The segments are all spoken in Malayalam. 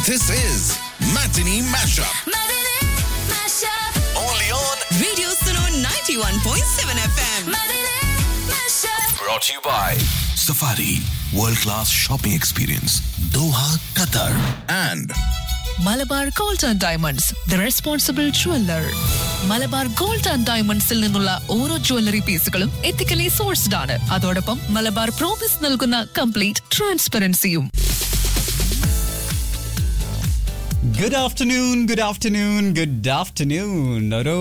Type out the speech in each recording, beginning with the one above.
This is Matinee Mashup. Matinee Mashup. Only on. Radio Suno 91.7 FM. Matinee Mashup. Brought to you by Safari World Class Shopping Experience, Doha, Qatar. And Malabar gold and diamonds the responsible jeweller Malabar gold and ഡയമണ്ട്സിൽ നിന്നുള്ള ഓരോ ജ്വല്ലറി പീസുകളും എത്തിക്കലി സോഴ്സ്ഡ് ആണ് അതോടൊപ്പം മലബാർ പ്രോമിസ് നൽകുന്ന കംപ്ലീറ്റ് ട്രാൻസ്പെറൻസിയും good afternoon good afternoon good afternoon ഒരു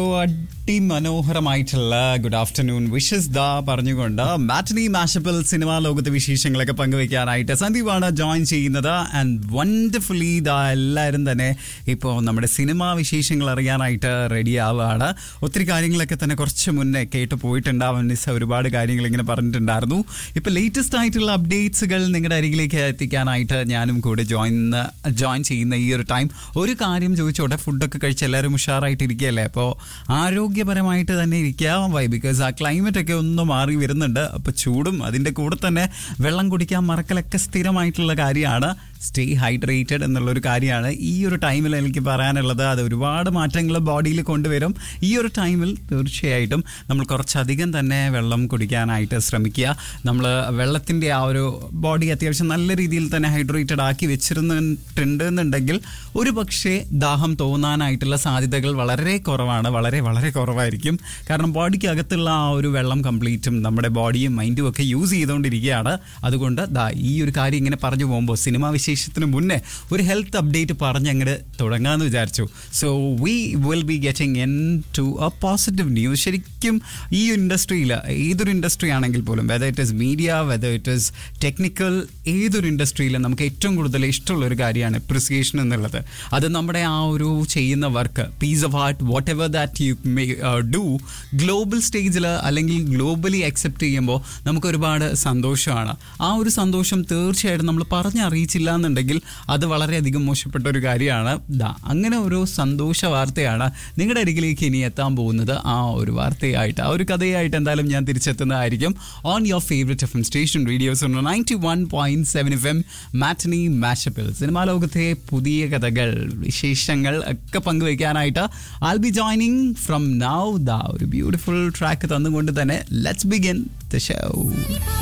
അതിമനോഹരമായിട്ടുള്ള ഗുഡ് ആഫ്റ്റർനൂൺ വിഷസ് ദാ പറഞ്ഞുകൊണ്ട് മാറ്റനി മാഷപ്പിൽ സിനിമാ ലോകത്തെ വിശേഷങ്ങളൊക്കെ പങ്കുവെക്കാനായിട്ട് സന്ദീപാണ് ജോയിൻ ചെയ്യുന്നത് ആൻഡ് വണ്ടർഫുള്ളി ദാ എല്ലാവരും തന്നെ ഇപ്പോൾ നമ്മുടെ സിനിമാ വിശേഷങ്ങൾ അറിയാനായിട്ട് റെഡി ആവുകയാണ് ഒത്തിരി കാര്യങ്ങളൊക്കെ തന്നെ കുറച്ച് മുന്നേ കേട്ട് പോയിട്ടുണ്ടാവാൻ നിസ്സ ഒരുപാട് കാര്യങ്ങൾ ഇങ്ങനെ പറഞ്ഞിട്ടുണ്ടായിരുന്നു ഇപ്പോൾ ലേറ്റസ്റ്റ് ആയിട്ടുള്ള അപ്ഡേറ്റ്സുകൾ നിങ്ങളുടെ അരികിലേക്ക് എത്തിക്കാനായിട്ട് ഞാനും കൂടെ ജോയിൻ ജോയിൻ ചെയ്യുന്ന ഈ ഒരു ടൈം ഒരു കാര്യം ചോദിച്ചോട്ടെ ഫുഡൊക്കെ കഴിച്ച് എല്ലാവരും ഉഷാറായിട്ട് ഇരിക്കുകയല്ലേ അപ്പോൾ ആരോഗ്യപരമായിട്ട് തന്നെ ഇരിക്കുക വൈ ബിക്കോസ് ആ ക്ലൈമറ്റ് ഒക്കെ ഒന്ന് മാറി വരുന്നുണ്ട് അപ്പോൾ ചൂടും അതിൻ്റെ കൂടെ തന്നെ വെള്ളം കുടിക്കാൻ മറക്കലൊക്കെ സ്ഥിരമായിട്ടുള്ള കാര്യമാണ് സ്റ്റേ ഹൈഡ്രേറ്റഡ് എന്നുള്ളൊരു കാര്യമാണ് ഈ ഒരു ടൈമിൽ എനിക്ക് പറയാനുള്ളത് അത് ഒരുപാട് മാറ്റങ്ങൾ ബോഡിയിൽ കൊണ്ടുവരും ഈ ഒരു ടൈമിൽ തീർച്ചയായിട്ടും നമ്മൾ കുറച്ചധികം തന്നെ വെള്ളം കുടിക്കാനായിട്ട് ശ്രമിക്കുക നമ്മൾ വെള്ളത്തിൻ്റെ ആ ഒരു ബോഡി അത്യാവശ്യം നല്ല രീതിയിൽ തന്നെ ഹൈഡ്രേറ്റഡ് ആക്കി വെച്ചിരുന്നിട്ടുണ്ട് എന്നുണ്ടെങ്കിൽ ഒരു പക്ഷേ ദാഹം തോന്നാനായിട്ടുള്ള സാധ്യതകൾ വളരെ കുറവാണ് വളരെ വളരെ കുറവായിരിക്കും കാരണം ബോഡിക്ക് അകത്തുള്ള ആ ഒരു വെള്ളം കംപ്ലീറ്റും നമ്മുടെ ബോഡിയും മൈൻഡും ഒക്കെ യൂസ് ചെയ്തുകൊണ്ടിരിക്കുകയാണ് അതുകൊണ്ട് ദാ ഈ ഒരു കാര്യം ഇങ്ങനെ പറഞ്ഞു പോകുമ്പോൾ സിനിമാ വിശേഷത്തിന് മുന്നേ ഒരു ഹെൽത്ത് അപ്ഡേറ്റ് പറഞ്ഞ് അങ്ങോട്ട് തുടങ്ങാമെന്ന് വിചാരിച്ചു so we will be getting into a positive news ശരിക്കും ഈ ഇൻഡസ്ട്രിയിൽ ഏതൊരു ഇൻഡസ്ട്രി ആണെങ്കിൽ പോലും whether it is media whether it is technical ഏതൊരു ഇൻഡസ്ട്രിയിലും നമുക്ക് ഏറ്റവും കൂടുതൽ ഇഷ്ടമുള്ള ഒരു കാര്യമാണ് അപ്രിസിയേഷൻ എന്നുള്ളത് അത് നമ്മുടെ ആ ഒരു ചെയ്യുന്ന work piece of art whatever that you may do global സ്റ്റേജിൽ അല്ലെങ്കിൽ ഗ്ലോബലി അക്സെപ്റ്റ് ചെയ്യുമ്പോൾ നമുക്ക് ഒരുപാട് സന്തോഷമാണ് ആ ഒരു സന്തോഷം തീർച്ചയായിട്ടും നമ്മൾ പറഞ്ഞറിയിച്ചില്ല എന്നുണ്ടെങ്കിൽ അത് വളരെയധികം മോശപ്പെട്ട ഒരു കാര്യമാണ് ദാ അങ്ങനെ ഒരു സന്തോഷ വാർത്തയാണ് നിങ്ങളുടെ അരികിലേക്ക് ഇനി എത്താൻ പോകുന്നത് ആ ഒരു വാർത്തയായിട്ട് ആ ഒരു കഥയായിട്ട് എന്തായാലും ഞാൻ തിരിച്ചെത്തുന്നതായിരിക്കും on your favourite F M station radios ninety one point seven F M matinee മാഷപ്പിൽ സിനിമാ ലോകത്തെ പുതിയ കഥകൾ വിശേഷങ്ങൾ ഒക്കെ പങ്കുവയ്ക്കാനായിട്ട് I'll be joining from now the ഒരു ബ്യൂട്ടിഫുൾ ട്രാക്ക് തന്നുകൊണ്ട് തന്നെ ലെറ്റ്സ് ബിഗിൻ ദ ഷോ